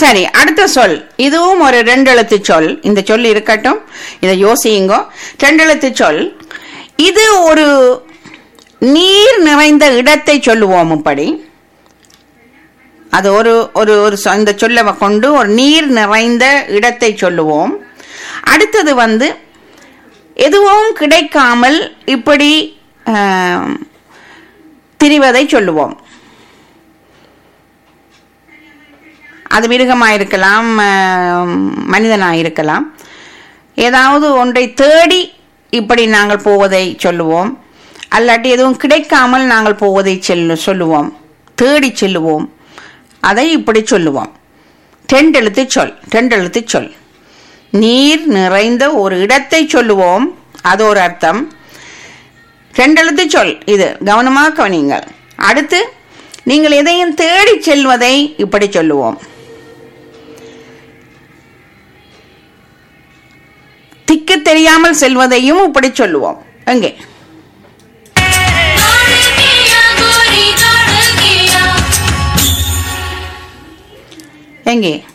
சரி அடுத்த சொல் இதுவும் ஒரு ரெண்டு எழுத்து சொல் இந்த சொல் இருக்கட்டும் இதை யோசியுங்கோ ரெண்டு எழுத்து சொல் இது ஒரு நீர் நிறைந்த இடத்தை சொல்லுவோம் இப்படி அது ஒரு ஒரு ஒரு சொ- இந்த சொல்ல கொண்டு ஒரு நீர் நிறைந்த இடத்தை சொல்லுவோம் அடுத்தது வந்து எதுவும் கிடைக்காமல் இப்படி ஆம், திரிவதை சொல்லுவோம் அது மிருகமாக இருக்கலாம் மனிதனாக இருக்கலாம் ஏதாவது ஒன்றை தேடி இப்படி நாங்கள் போவதை சொல்லுவோம் அல்லாட்டி எதுவும் கிடைக்காமல் நாங்கள் போவதை செல்லு சொல்லுவோம் தேடி செல்லுவோம் அதை இப்படி சொல்லுவோம் ரெண்டெழுத்து சொல் ரெண்டெழுத்து சொல் நீர் நிறைந்த ஒரு இடத்தை சொல்லுவோம் அது ஒரு அர்த்தம் ரெண்டெழுத்து சொல் இது கவனமாக கவனிங்கள் அடுத்து நீங்கள் எதையும் தேடி செல்வதை இப்படி சொல்லுவோம் திக்கு தெரியாமல் செல்வதையும் இப்படி சொல்லுவோம் எங்கே दौड़ गया गोरी दौड़ गया எங்கே